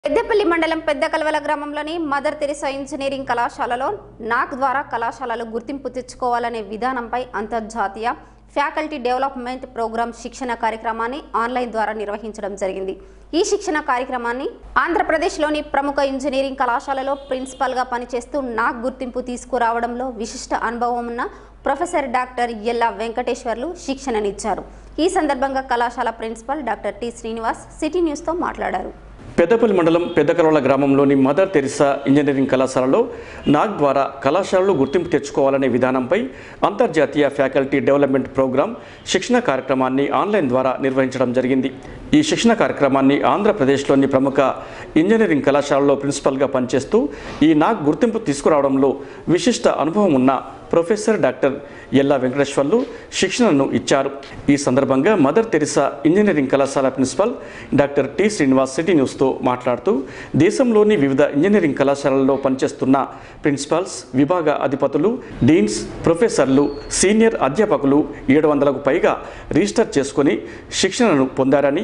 పెద్దపల్లి మండలం పెద్ద కలవల గ్రామంలోని మదర్ తెరిసా ఇంజనీరింగ్ కళాశాలలో నాక్ ద్వారా కళాశాలలు గుర్తింపు తెచ్చుకోవాలనే విధానంపై అంతర్జాతీయ ఫ్యాకల్టీ డెవలప్మెంట్ ప్రోగ్రాం శిక్షణ కార్యక్రమాన్ని ఆన్లైన్ ద్వారా నిర్వహించడం జరిగింది ఈ శిక్షణ కార్యక్రమాన్ని ఆంధ్రప్రదేశ్లోని ప్రముఖ ఇంజనీరింగ్ కళాశాలలో ప్రిన్సిపల్గా పనిచేస్తూ నాక్ గుర్తింపు తీసుకురావడంలో విశిష్ట అనుభవం ఉన్న ప్రొఫెసర్ డాక్టర్ ఎల్లా వెంకటేశ్వర్లు శిక్షణనిచ్చారు ఈ సందర్భంగా కళాశాల principal doctor T Srinivas city న్యూస్తో మాట్లాడారు పెద్దపల్లి మండలం పెద్దకలవల గ్రామంలోని మదర్ తెరిసా ఇంజనీరింగ్ కళాశాలలో నాగ్ ద్వారా కళాశాలలు గుర్తింపు తెచ్చుకోవాలనే విధానంపై అంతర్జాతీయ ఫ్యాకల్టీ డెవలప్మెంట్ ప్రోగ్రాం శిక్షణ కార్యక్రమాన్ని ఆన్లైన్ ద్వారా నిర్వహించడం జరిగింది ఈ శిక్షణ కార్యక్రమాన్ని ఆంధ్రప్రదేశ్లోని ప్రముఖ ఇంజనీరింగ్ కళాశాలలో ప్రిన్సిపల్గా పనిచేస్తూ ఈ నాగ్ గుర్తింపు తీసుకురావడంలో విశిష్ట అనుభవం ఉన్న ప్రొఫెసర్ డాక్టర్ ఎల్లా వెంకటేశ్వర్లు శిక్షణను ఇచ్చారు ఈ సందర్భంగా మదర్ తెరిసా ఇంజనీరింగ్ కళాశాల principal doctor T Srinivas city న్యూస్తో మాట్లాడుతూ దేశంలోని వివిధ ఇంజనీరింగ్ కళాశాలల్లో పనిచేస్తున్న ప్రిన్సిపాల్స్ విభాగ అధిపతులు డీన్స్ ప్రొఫెసర్లు సీనియర్ అధ్యాపకులు ఏడు వందలకు పైగా రిజిస్టర్ చేసుకుని శిక్షణను పొందారని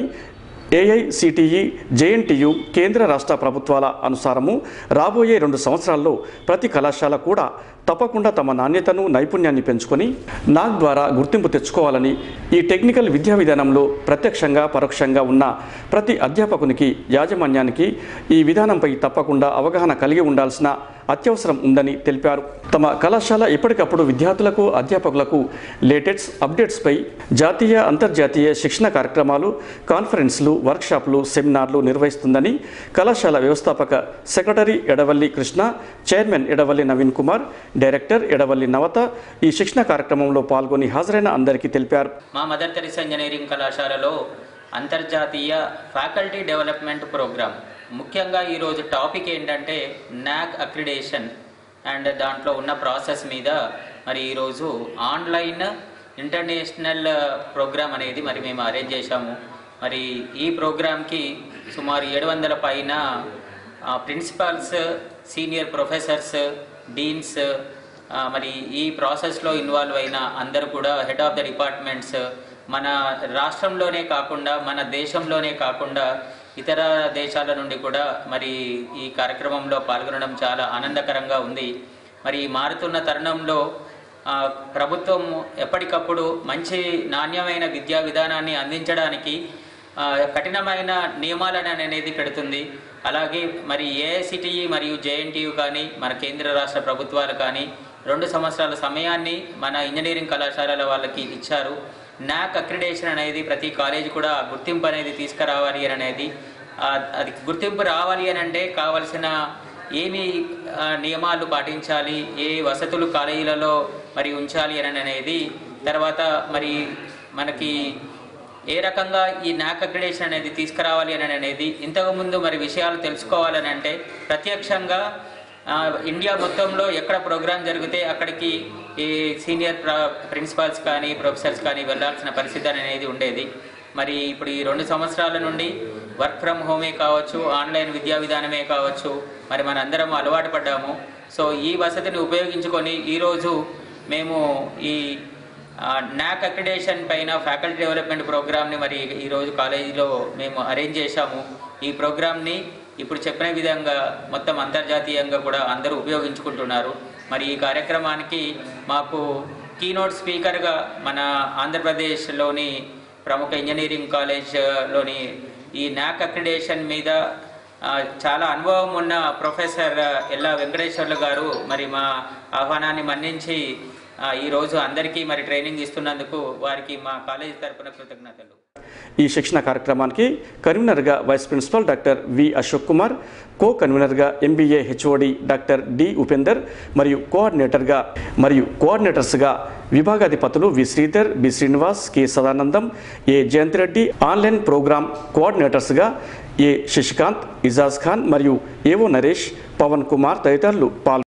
ఏఐసిటిఈ జేఎన్టీయు కేంద్ర రాష్ట్ర ప్రభుత్వాల అనుసారము రాబోయే రెండు సంవత్సరాల్లో ప్రతి కళాశాల కూడా తప్పకుండా తమ నాణ్యతను నైపుణ్యాన్ని పెంచుకొని నాగ్ ద్వారా గుర్తింపు తెచ్చుకోవాలని ఈ టెక్నికల్ విద్యా విధానంలో ప్రత్యక్షంగా పరోక్షంగా ఉన్న ప్రతి అధ్యాపకునికి యాజమాన్యానికి ఈ విధానంపై తప్పకుండా అవగాహన కలిగి ఉండాల్సిన అత్యవసరం ఉందని తెలిపారు తమ కళాశాల ఎప్పటికప్పుడు విద్యార్థులకు అధ్యాపకులకు లేటెస్ట్ అప్డేట్స్పై జాతీయ అంతర్జాతీయ శిక్షణ కార్యక్రమాలు కాన్ఫరెన్స్లు వర్క్షాప్లు సెమినార్లు నిర్వహిస్తుందని కళాశాల వ్యవస్థాపక secretary Edavalli Krishna chairman Edavalli Naveen Kumar director Edavalli Navatha ఈ శిక్షణ కార్యక్రమంలో పాల్గొని హాజరైన అందరికీ తెలిపారు మా మదర్ తెరిసా ఇంజనీరింగ్ కళాశాలలో అంతర్జాతీయ ఫ్యాకల్టీ డెవలప్మెంట్ ప్రోగ్రామ్ ముఖ్యంగా ఈరోజు టాపిక్ ఏంటంటే నాక్ అక్రిడేషన్ అండ్ దాంట్లో ఉన్న ప్రాసెస్ మీద మరి ఈరోజు ఆన్లైన్ ఇంటర్నేషనల్ ప్రోగ్రామ్ అనేది మరి మేము అరేంజ్ చేశాము మరి ఈ ప్రోగ్రామ్కి సుమారు ఏడు వందల పైన ప్రిన్సిపాల్స్ సీనియర్ ప్రొఫెసర్స్ డీన్స్ ఆ, మరి ఈ ప్రాసెస్లో ఇన్వాల్వ్ అయిన అందరూ కూడా హెడ్ ఆఫ్ ద డిపార్ట్మెంట్స్ మన రాష్ట్రంలోనే కాకుండా మన దేశంలోనే కాకుండా ఇతర దేశాల నుండి కూడా మరి ఈ కార్యక్రమంలో పాల్గొనడం చాలా ఆనందకరంగా ఉంది మరి ఈ మారుతున్న తరుణంలో ఆ, ప్రభుత్వం ఎప్పటికప్పుడు మంచి నాణ్యమైన విద్యా విధానాన్ని అందించడానికి ఆ, కఠినమైన నియమాలను అనేది పెడుతుంది అలాగే మరి ఏఐసిటిఈ మరియు జేఎన్టీయు కానీ మన కేంద్ర రాష్ట్ర ప్రభుత్వాలు కానీ రెండు సంవత్సరాల సమయాన్ని మన ఇంజనీరింగ్ కళాశాలల వాళ్ళకి ఇచ్చారు నాక్ అక్రిడేషన్ అనేది ప్రతి కాలేజీ కూడా గుర్తింపు అనేది తీసుకురావాలి అని అనేది ఆ, అది గుర్తింపు రావాలి అని అంటే కావలసిన ఏమి ఆ, నియమాలు పాటించాలి ఏ వసతులు కాలేజీలలో మరి ఉంచాలి అని అనేది తర్వాత మరి మనకి ఏ రకంగా ఈ నాక్ అక్రిడేషన్ అనేది తీసుకురావాలి అని అనేది ఇంతకుముందు మరి విషయాలు తెలుసుకోవాలని అంటే ప్రత్యక్షంగా ఆ, ఇండియా మొత్తంలో ఎక్కడ ప్రోగ్రాం జరిగితే అక్కడికి ఈ సీనియర్ ప్ర- ప్రిన్సిపాల్స్ కానీ ప్రొఫెసర్స్ కానీ వెళ్ళాల్సిన పరిస్థితి అనేది ఉండేది మరి ఇప్పుడు ఈ రెండు సంవత్సరాల నుండి వర్క్ ఫ్రమ్ హోమే కావచ్చు ఆన్లైన్ విద్యా విధానమే కావచ్చు మరి మనందరం అలవాటు పడ్డాము సో ఈ వసతిని ఉపయోగించుకొని ఈరోజు మేము ఈ నాక్ అక్రిడేషన్ పైన ఫ్యాకల్టీ డెవలప్మెంట్ ప్రోగ్రామ్ని మరి ఈరోజు కాలేజీలో మేము అరేంజ్ చేశాము ఈ ప్రోగ్రామ్ని ఇప్పుడు చెప్పిన విధంగా మొత్తం అంతర్జాతీయంగా కూడా అందరూ ఉపయోగించుకుంటున్నారు మరి ఈ కార్యక్రమానికి మాకు కీనోట్ స్పీకర్గా మన ఆంధ్రప్రదేశ్లోని ప్రముఖ ఇంజనీరింగ్ కాలేజ్లోని ఈ నాక్ అక్రిడేషన్ మీద ఆ, చాలా అనుభవం ఉన్న ప్రొఫెసర్ ఎల్లా వెంకటేశ్వర్లు గారు మరి మా ఆహ్వానాన్ని మన్నించి ఆ, ఈరోజు అందరికీ మరి ట్రైనింగ్ ఇస్తున్నందుకు వారికి మా కాలేజీ తరపున కృతజ్ఞతలు ఈ శిక్షణ కార్యక్రమానికి కన్వీనర్గా vice principal doctor V Ashok Kumar co కన్వీనర్గా MBA HOD doctor D Upender మరియు కోఆర్డినేటర్గా మరియు కోఆర్డినేటర్స్గా విభాగాధిపతులు V Sridhar B Srinivas K Sadanandam A Jayanth Reddy online program కోఆర్డినేటర్స్గా ఏ శశికాంత్ ఇజాజ్ ఖాన్ మరియు ఏవో నరేష్ పవన్ కుమార్ తదితరులు పాల్గొన్నారు